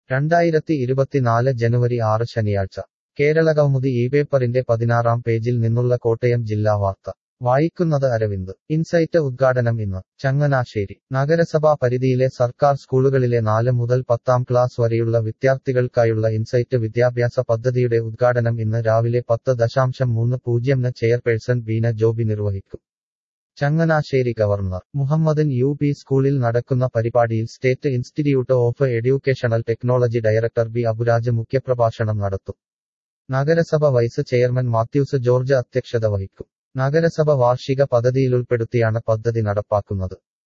രണ്ടായിരത്തി ഇരുപത്തിനാല് ജനുവരി ആറ് ശനിയാഴ്ച കേരളകൗമുദി ഈ പേപ്പറിന്റെ പതിനാറാം പേജിൽ നിന്നുള്ള കോട്ടയം ജില്ലാ വാർത്ത വായിക്കുന്നത് അരവിന്ദ് ഇൻസൈറ്റ് ഉദ്ഘാടനം ഇന്ന് ചങ്ങനാശ്ശേരി നഗരസഭാ പരിധിയിലെ സർക്കാർ സ്കൂളുകളിലെ നാല് മുതൽ പത്താം ക്ലാസ് വരെയുള്ള വിദ്യാർത്ഥികൾക്കായുള്ള ഇൻസൈറ്റ് വിദ്യാഭ്യാസ പദ്ധതിയുടെ ഉദ്ഘാടനം ഇന്ന് രാവിലെ പത്ത് ദശാംശം മൂന്ന് പൂജ്യംന് ചെയർപേഴ്സൺ ബീന ജോബി നിർവഹിക്കും Changanassery governor Muhammadan U P സ്കൂളിൽ നടക്കുന്ന പരിപാടിയിൽ state institute of educational technology director B Aburaj മുഖ്യപ്രഭാഷണം നടത്തും നഗരസഭ വൈസ് ചെയർമാൻ മാത്യൂസ് ജോർജ് അധ്യക്ഷത വഹിക്കും നഗരസഭ വാർഷിക പദ്ധതിയിലുൾപ്പെടുത്തിയാണ് പദ്ധതി നടപ്പാക്കുന്നത്